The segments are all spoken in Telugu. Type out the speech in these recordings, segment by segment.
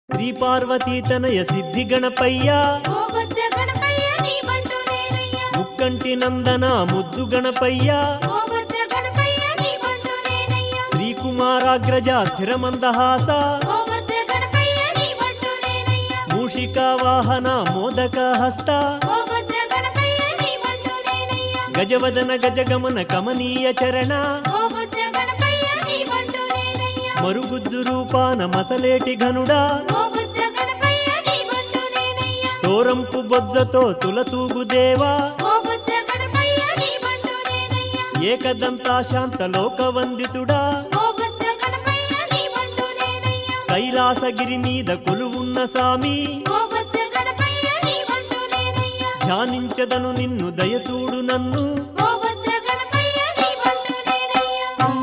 శ్రీ పార్వతీ తనయ సిద్ధి గణపయ్య ఓ బొజ్జ గణపయ్య నీ బంటు నేనయ్య ముక్కంటి నందన ముద్దు గణపయ్య ఓ బొజ్జ గణపయ్య నీ బంటు నేనయ్య శ్రీకుమారాగ్రజ స్థిరమందహాస ఓ బొజ్జ గణపయ్య నీ బంటు నేనయ్య మూషికా వాహన మోదక హస్త ఓ బొజ్జ గణపయ్య నీ బంటు నేనయ్య గజవదన గజగమన కమనీయ చరణ ఓ బొజ్జ గణపయ్య నీ బంటు నేనయ్య మరుగుజ్జు రూపాన మసలేటి ఘనుడా ఓ బొజ్జ గణపయ్య నీ బంటు నేనయ్య తోరంపు బొజ్జతో తులతూగు దేవా ఓ బొజ్జ గణపయ్య నీ బంటు నేనయ్య ఏకదంతా శాంత లోకవందితుడా ఓ బొజ్జ గణపయ్య నీ బంటు నేనయ్య కైలాసగిరి మీద కొలువున్న సామి ఓ బొజ్జ గణపయ్య నీ బంటు నేనయ్య ధ్యానించదను నిన్ను దయచూడు నన్ను ఓ బొజ్జ గణపయ్య నీ బంటు నేనయ్య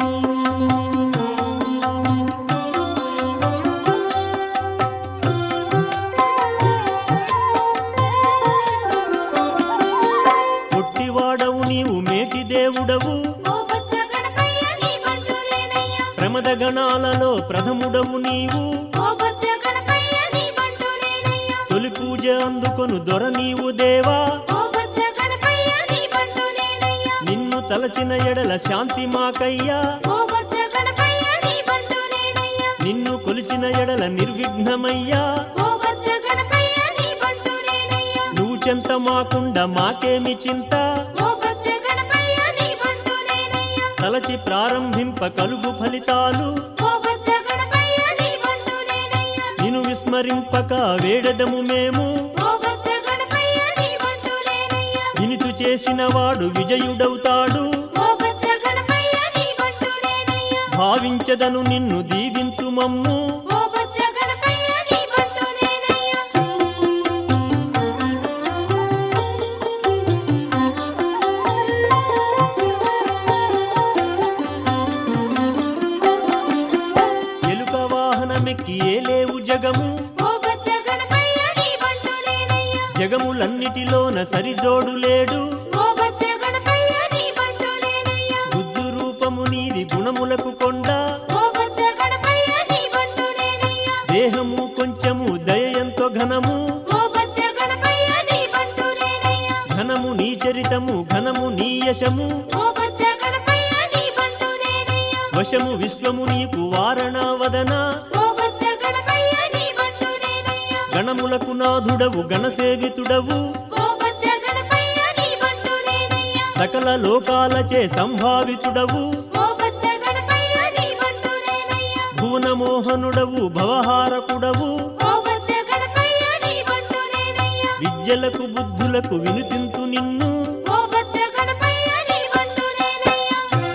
పొట్టివాడవు నీవు మేటి దేవుడవు ఓ బొజ్జ గణపయ్య నీ బంటు నేనయ్య ప్రమద గణాలలో ప్రథముడవు నీవు ఓ బొజ్జ గణపయ్య నీ బంటు నేనయ్య తొలి పూజ అందుకొను దొర నీవు దేవా ఓ బొజ్జ గణపయ్య నీ బంటు నేనయ్య నిన్ను తలచిన ఎడల శాంతి మాకయ్యా ఓ బొజ్జ గణపయ్య నీ బంటు నేనయ్య నిన్ను కొలిచిన ఎడల నిర్విఘ్నమయ్యా ఓ బొజ్జ గణపయ్య నీ బంటు నేనయ్య నువ్వు చెంత మాకుండ మాకేమి చింత ఓ బొజ్జ గణపయ్య నీ బంటు నేనయ్య తలచి ప్రారంభింప కలుగు ఫలితాలు ఓ బొజ్జ గణపయ్య నీ బంటు నేనయ్య నిన్ను విస్మరింపక వేడదము మేము ఓ బొజ్జ గణపయ్య నీ బంటు నేనయ్య వినుతు చేసిన వాడు విజయుడవుతాడు ఓ బొజ్జ గణపయ్య నీ బంటు నేనయ్య భావించదను నిన్ను దీవించు మమ్ము ఓ బొజ్జ గణపయ్య నీ బంటు నేనయ్య ఎలుక వాహనమెక్కి ఏలేవు జగము ఓ బొజ్జ గణపయ్య నీ బంటు నేనయ్య జగములన్నిటిలోన సరిజోడు లేడు ఓ బొజ్జ గణపయ్య నీ బంటు నేనయ్య బుద్ధు రూపము నీది గుణములకు కొండ ఓ బొజ్జ గణపయ్య నీ బంటు నేనయ్య దేహము కొంచెము దయయంతో ఘనము ఓ బొజ్జ గణపయ్య నీ బంటు నేనయ్య ఘనము నీ చరితము ఘనము నీ యశము ఓ బొజ్జ గణపయ్య నీ బంటు నేనయ్య వశము విశ్వము నీకు వారణావదన ఓ బొజ్జ గణపయ్య నీ బంటు నేనయ్య గణములకు నాథుడవు గణసేవితుడవు ఓ బొజ్జ గణపయ్య నీ బంటు నేనయ్య సకల లోకాలచే సంభావితుడవు ఓ బొజ్జ గణపయ్య నీ బంటు నేనయ్య భువనమోహనుడవు భవహారకుడవు ఓ బొజ్జ గణపయ్య నీ బంటు నేనయ్య విద్యలకు బుద్ధులకు వినుతింతు నిన్ను ఓ బొజ్జ గణపయ్య నీ బంటు నేనయ్య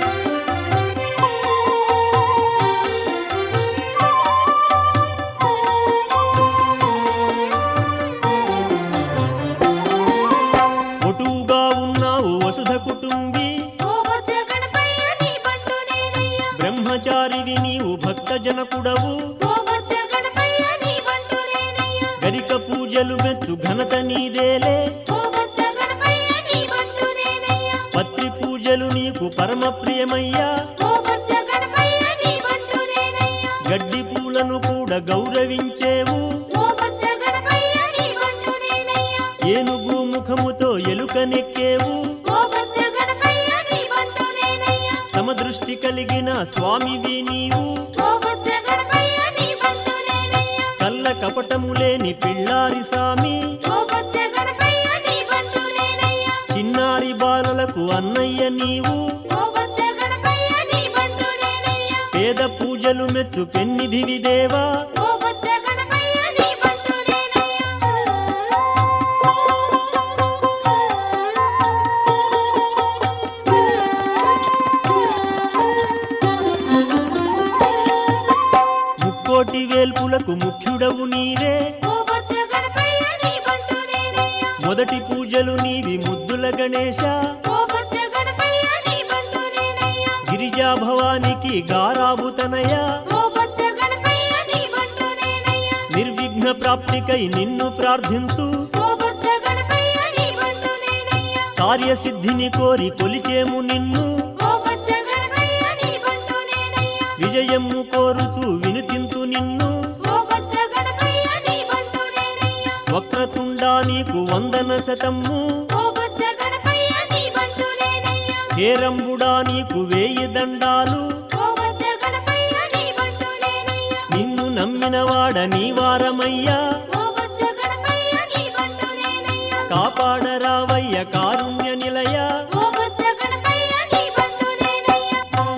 ఒటుగా ఉన్నావు వసుధ కుటుంబి ఓ బొజ్జ గణపయ్య నీ బంటు నేనయ్య బ్రహ్మచారివి నీవు భక్త జనకుడవు ఓ బొజ్జ గణపయ్య నీ బంటు నేనయ్య గరిక పూజలు మెచ్చు ఘనత నీదేలే ఓ బొజ్జ గణపయ్య నీ బంటు నేనయ్య పత్రి పూజలు నీకు పరమ ప్రియమయ్యా ఓ బొజ్జ గణపయ్య నీ బంటు నేనయ్య గడ్డి పూలను కూడా గౌరవించేవు ఓ బొజ్జ గణపయ్య నీ బంటు నేనయ్య ఏనుగు ముఖముతో ఎలుక నెక్కేవు ఓ బొజ్జ గణపయ్య నీ బంటు నేనయ్య సమదృష్టి కలిగిన స్వామివి నీవు ఓ బొజ్జ గణపయ్య నీ బంటు నేనయ్య కల్ల కపటము లేని పిల్లారి సామి ఓ బొజ్జ గణపయ్య నీ బంటు నేనయ్య చిన్నారి బాలలకు అన్నయ్య నీవు ఓ బొజ్జ గణపయ్య నీ బంటు నేనయ్య పేద పూజలు మెచ్చు పెన్నిధివి దేవా ఓ బొజ్జ గణపయ్య నీ బంటు నేనయ్య ముక్కోటి వేల్పులకు ముఖ్యుడవు నీవే ఓ బొజ్జ గణపయ్య నీ బంటు నేనయ్య మొదటి పూజలు నీవి ముద్దుల గణేశ ఓ బొజ్జ గణపయ్య నీ బంటు నేనయ్య గిరిజా భవానికి గారాబు తనయ ఓ బొజ్జ గణపయ్య నీ బంటు నేనయ్య నిర్విఘ్న ప్రాప్తికై నిన్ను ప్రార్థింతు ఓ బొజ్జ గణపయ్య నీ బంటు నేనయ్య కార్యసిద్ధిని కోరి కొలిచేము నిన్ను ఓ బొజ్జ గణపయ్య నీ బంటు నేనయ్య విజయము కోరుచు వినుతింతు నిన్ను ఓ బొజ్జ గణపయ్య నీకు వందన శతము ఓ బొజ్జ గణపయ్య నీ బంటు నేనయ్యా హేరంబుడా నీకు వేయి దండాలు ఓ బొజ్జ గణపయ్య నీ బంటు నేనయ్యా నిన్ను నమ్మినవాడ నీ వారమయ్యా ఓ బొజ్జ గణపయ్య నీ బంటు నేనయ్యా కాపాడరావయ్య కారుణ్య నిలయ ఓ బొజ్జ గణపయ్య నీ బంటు నేనయ్యా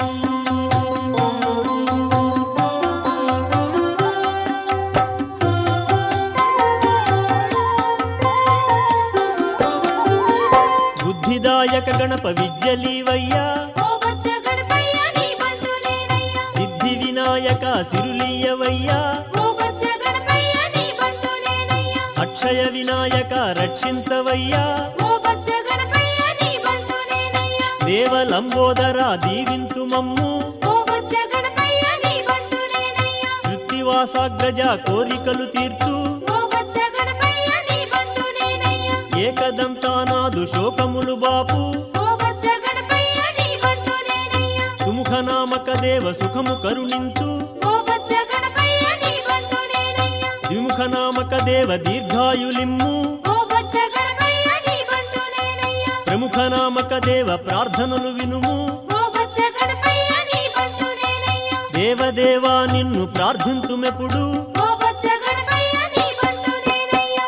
బుద్ధిదాయక గణప విద్యలీవయ్యా ఓ బొజ్జ గణపయ్య నీ బంటు నేనయ్యా సిద్ధి వినాయక సిరులీయవయ్యా ఓ బొజ్జ గణపయ్య నీ బంటు నేనయ్యా అక్షయ వినాయక రక్షించవయ్యా ఓ బొజ్జ గణపయ్య నీ బంటు నేనయ్యా దేవలంబోదర దీవించు మమ్ము ఓ బొజ్జ గణపయ్య నీ బంటు నేనయ్యా కృత్తివాసాగ్రజ కోరికలు తీర్చు ఓ బొజ్జ గణపయ్య నీ బంటు నేనయ్యా ఏకదంతానాదు శోకములు బాపు ఓ బొజ్జ గణపయ్య నీ బంటు నేనయ్యా సుముఖనామక దేవ సుఖము కరుణించు ఓ బొజ్జ గణపయ్య నీ బంటు నేనయ్యా ద్విముఖనామక దేవ దీర్ఘాయులిమ్ము ఓ బొజ్జ గణపయ్య నీ బంటు నేనయ్యా ప్రముఖనామక దేవ ప్రార్థనలు వినుము ఓ బొజ్జ గణపయ్య నీ బంటు నేనయ్యా దేవదేవా నిన్ను ప్రార్థింతుమెప్పుడు ఓ బొజ్జ గణపయ్య నీ బంటు నేనయ్యా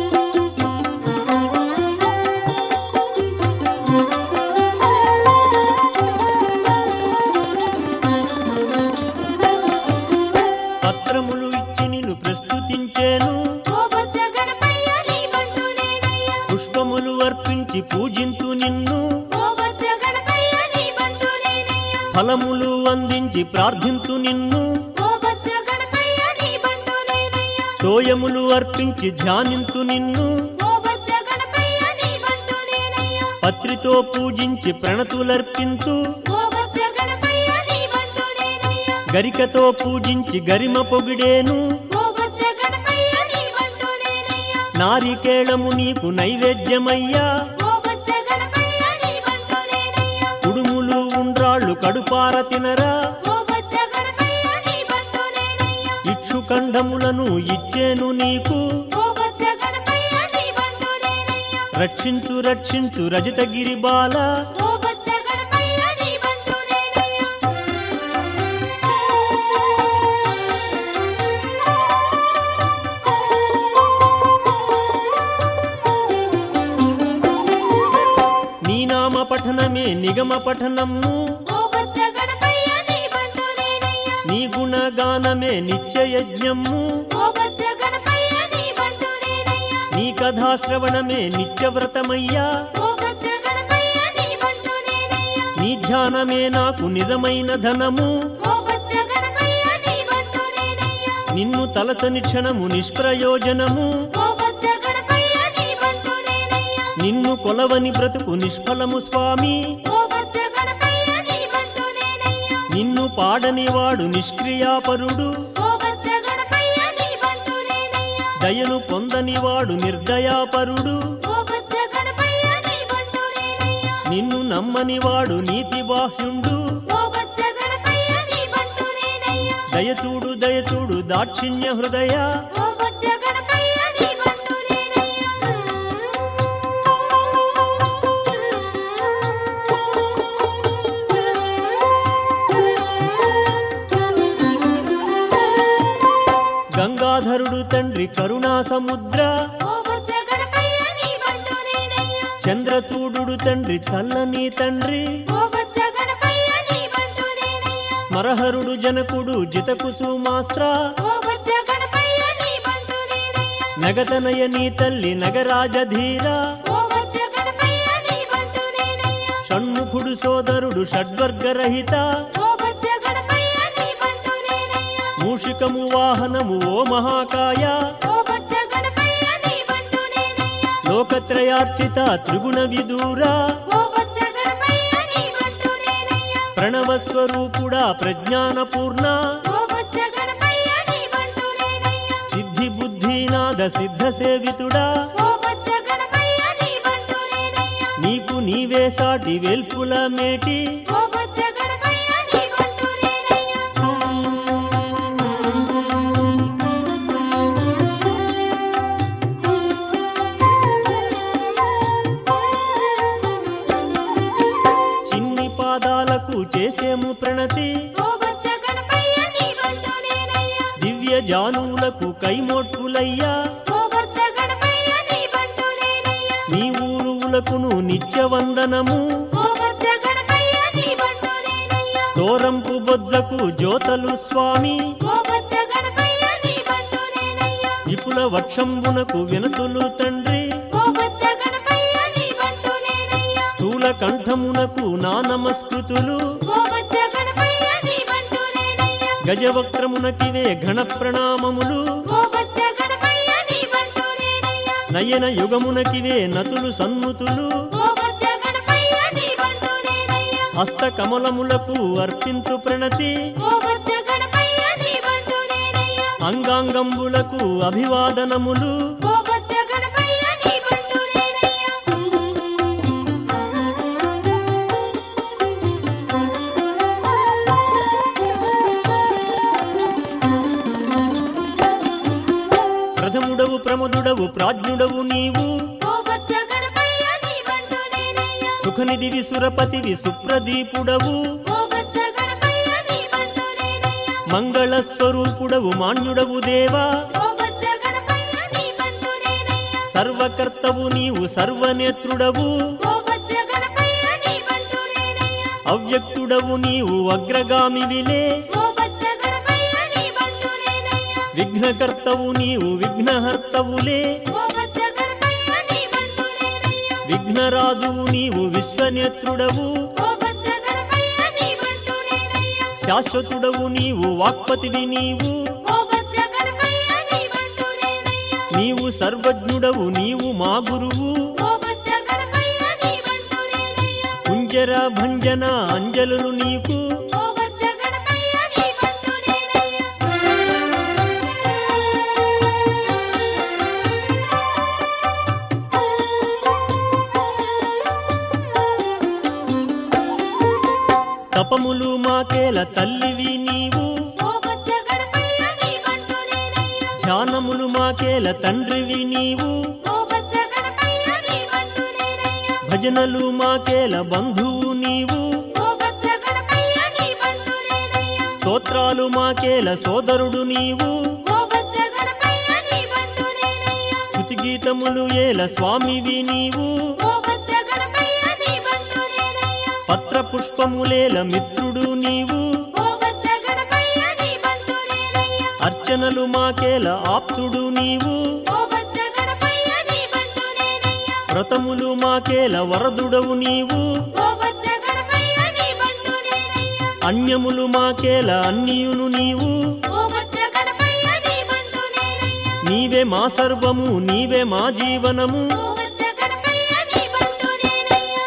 పత్రములు ఇచ్చి నిన్ను ప్రస్తుతించేను ఓ బొజ్జ గణపయ్య నీ బంటు నేనయ్యా పుష్పములు అర్పించి పూజింతు నిన్ను ఓ బొజ్జ గణపయ్య నీ బంటు నేనయ్యా ఫలములు అందించి ప్రార్థింతు నిన్ను ఓ బొజ్జ గణపయ్య నీ బంటు నేనయ్యా తోయములు అర్పించి ధ్యానింతు నిన్ను ఓ బొజ్జ గణపయ్య నీ బంటు నేనయ్యా పత్రితో పూజించి ప్రణతులర్పింతు ఓ బొజ్జ గణపయ్య నీ బంటు నేనయ్యా గరికతో పూజించి గరిమ పొగిడేను ఓ బొజ్జ గణపయ్య నీ బంటు నేనయ్యా నారికేళము నీకు నైవేద్యమయ్యా ఓ బొజ్జ గణపయ్య నీ బంటు నేనయ్యా కుడుములు ఉండ్రాళ్ళు కడుపార తినరా ఓ బొజ్జ గణపయ్య నీ బంటు నేనయ్యా ఇక్షుకంఠములను ఇచ్చేను నీకు ఓ బొజ్జ గణపయ్య నీ బంటు నేనయ్యా రక్షించు రక్షించు రజతగిరి బాల ఓ బొజ్జ గణపయ్య నీ బంటు నేనయ్యా నీ నామ పఠనమే నిగమ పఠనము ఓ బొజ్జ గణపయ్య నీ బంటు నేనయ్యా నీ గుణగానమే నిత్య యజ్ఞము ఓ బొజ్జ గణపయ్య నీ బంటు నేనయ్యా నీ కథాశ్రవణమే నిత్యవ్రతమయ్యా ఓ బొజ్జ గణపయ్య నీ బంటు నేనయ్యా నీ ధ్యానమే నాకు నిజమైన ధనము ఓ బొజ్జ గణపయ్య నీ బంటు నేనయ్యా నిన్ను తలచని క్షణము నిష్ప్రయోజనము ఓ బొజ్జ గణపయ్య నీ బంటు నేనయ్యా నిన్ను కొలవని బ్రతుకు నిష్ఫలము స్వామి ఓ బొజ్జ గణపయ్య నీ బంటు నేనయ్యా నిన్ను పాడని వాడు నిష్క్రియాపరుడు ఓ బొజ్జ గణపయ్య నీ బంటు నేనయ్యా దయను పొందని వాడు నిర్దయాపరుడు ఓ బొజ్జ గణపయ్య నీ బంటు నేనయ్యా నిన్ను నమ్మని వాడు నీతి బాహ్యుండు ఓ బొజ్జ గణపయ్య నీ బంటు నేనయ్యా దయచూడు దయచూడు దాక్షిణ్య హృదయ ఓ బొజ్జ గణపయ్య నీ బంటు నేనయ్యా గంగాధరుడు తండ్రి కరుణా సముద్ర ఓ బొజ్జ గణపయ్య నీ బంటు నేనయ్యా చంద్రచూడు తండ్రి చల్లని తండ్రి ఓ బొజ్జ గణపయ్య నీ బంటు నేనయ్యా స్మరహరుడు జనకుడు జితకుసుమాస్త్ర ఓ బొజ్జ గణపయ్య నీ బంటు నేనయ్యా నగతనయ నీ తల్లి నగరాజధీర ఓ బొజ్జ గణపయ్య నీ బంటు నేనయ్యా షణ్ముఖుడు సోదరుడు షడ్వర్గరహిత ఓ బొజ్జ గణపయ్య నీ బంటు నేనయ్యా మూషికము వాహనము ఓ మహాకాయ ఓ బొజ్జ గణపయ్య నీ బంటు నేనయ్యా లోకత్రయార్చిత త్రిగుణ విదూరా ఓ బొజ్జ గణపయ్య నీ బంటు నేనయ్యా ప్రణవస్వరూపుడా ప్రజ్ఞానపూర్ణ ఓ బొజ్జ గణపయ్య నీ బంటు నేనయ్యా సిద్ధి బుద్ధినాద సిద్ధ సేవితుడా ఓ బొజ్జ గణపయ్య నీ బంటు నేనయ్యా నీకు నీవే సాటి వెల్పుల మేటి ఓ బొజ్జ గణపయ్య నీ బంటు నేనయ్యా కానువులకు కైమోట్పులయ్యా ఓ బొజ్జ గణపయ్య నీ బంటు నేనయ్యా నీ ఊరువులకును నిత్య వందనము ఓ బొజ్జ గణపయ్య నీ బంటు నేనయ్యా తోరంపు బొజ్జకు జ్యోతలు స్వామి ఓ బొజ్జ గణపయ్య నీ బంటు నేనయ్యా విపుల వక్షంబునకు వినతులు తండ్రి ఓ బొజ్జ గణపయ్య నీ బంటు నేనయ్యా స్థూల కంఠమునకు నా నమస్కృతులు ఓ బొజ్జ గణపయ్య నీ బంటు నేనయ్యా గజవక్రమునకివే ఘన ప్రణామములు ఓ బొజ్జ గణపయ్య నీ బంటు నేనయ్యా నయన యుగమునకివే నతులు సన్ముతులు ఓ బొజ్జ గణపయ్య నీ బంటు నేనయ్యా హస్త కమలములకు అర్పింతు ప్రణతి ఓ బొజ్జ గణపయ్య నీ బంటు నేనయ్యా అంగాంగంబులకు అభివాదనములు ఓ బొజ్జ గణపయ్య నీ బంటు నేనయ్యా ప్రథముడవు ప్రముదుడవు ప్రాజ్ఞుడవు నీవు ఓ బొజ్జ గణపయ్య నీ బంటు నేనయ్యా సుఖనిధివి సురపతివి సుప్రదీపుడవు ఓ బొజ్జ గణపయ్య నీ బంటు నేనయ్యా మంగళ స్వరూపుడవు మాన్యుడవు దేవా ఓ బొజ్జ గణపయ్య నీ బంటు నేనయ్యా సర్వకర్తవు నీవు సర్వనేత్రుడవు ఓ బొజ్జ గణపయ్య నీ బంటు నేనయ్యా అవ్యక్తుడవు నీవు అగ్రగామివిలే ఓ బొజ్జ గణపయ్య నీ బంటు నేనయ్యా విఘ్నకర్తవు నీవు విఘ్నహర్తవులే ఓ బొజ్జ గణపయ్య నీ బంటు నేనయ్యా విఘ్నరాజువు నీవు విశ్వనేత్రుడవు ఓ బొజ్జ గణపయ్య నీ బంటు నేనయ్యా శాశ్వతుడవు నీవు వాక్పతివి నీవు ఓ బొజ్జ గణపయ్య నీ బంటు నేనయ్యా నీవు సర్వజ్ఞుడవు నీవు మా గురువు ఓ బొజ్జ గణపయ్య నీ బంటు నేనయ్యా కుంజర భంజన అంజలులు నీకు ఓ బొజ్జ గణపయ్య నీ బంటు నేనయ్యా తపములు మాకేల తల్లివి నీవు ఓ బొజ్జ గణపయ్య నీ బంటు నేనయ్యా ధ్యానములు మాకేల తండ్రివి నీవు ఓ బొజ్జ గణపయ్య నీ బంటు నేనయ్యా భజనలు మాకేల బంధువు నీవు ఓ బొజ్జ గణపయ్య నీ బంటు నేనయ్యా స్తోత్రాలు మాకేల సోదరుడు నీవు ఓ బొజ్జ గణపయ్య నీ బంటు నేనయ్యా స్తుతి గీతములు ఏల స్వామివి నీవు ఓ బొజ్జ గణపయ్య నీ బంటు నేనయ్యా పత్ర పుష్పములేల మిత్రుడు నీవు ఓ బొజ్జ గణపయ్య నీ బంటు నేనయ్యా అర్చనలు మాకేల ఆప్తుడు నీవు ఓ బొజ్జ గణపయ్య నీ బంటు నేనయ్యా వ్రతములు మాకేల వరదుడవు నీవు ఓ బొజ్జ గణపయ్య నీ బంటు నేనయ్యా అన్యములు మాకేల అన్నియును నీవు ఓ బొజ్జ గణపయ్య నీ బంటు నేనయ్యా నీవే మా సర్వము నీవే మా జీవనము ఓ బొజ్జ గణపయ్య నీ బంటు నేనయ్యా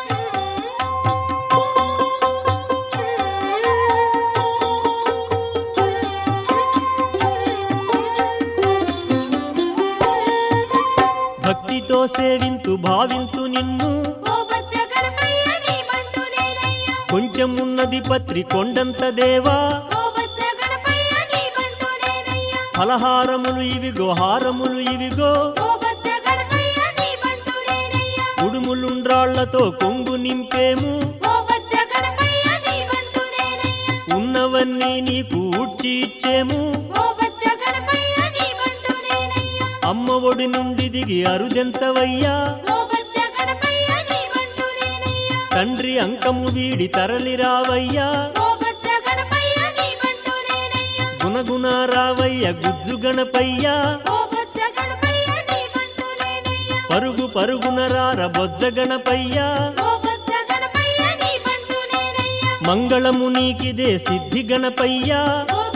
భక్తితో సేవింతు భావింతు నిన్ను ఓ బొజ్జ గణపయ్య నీ బంటు నేనయ్యా కొంచెమున్నది పత్రి కొండంత దేవా ఓ బొజ్జ గణపయ్య నీ బంటు నేనయ్యా ఫలహారములు ఇవిగో హారములు ఇవిగో ఓ బొజ్జ గణపయ్య నీ బంటు నేనయ్యా ఉడుములుండ్రాళ్లతో కొంగు నింపేము ఓ బొజ్జ గణపయ్య నీ బంటు నేనయ్యా ఉన్నవన్నీ నీకు ఊడ్చి ఇచ్చేము ఓ బొజ్జ గణపయ్య నీ బంటు నేనయ్యా అమ్మ ఒడి నుండి దిగి అరుదెంచవయ్యా ఓ బొజ్జ గణపయ్య నీ బంటు నేనయ్యా తండ్రి అంకము వీడి తరలిరావయ్యా ఓ బొజ్జ గణపయ్య నీ బంటు నేనయ్యా గుణగుణ రావయ్య గుజ్జు గణపయ్యా ఓ బొజ్జ గణపయ్య నీ బంటు నేనయ్యా పరుగు పరుగున రార బొజ్జ గణపయ్యా ఓ బొజ్జ గణపయ్య నీ బంటు నేనయ్యా మంగళము నీకిదే సిద్ధి గణపయ్యా ఓ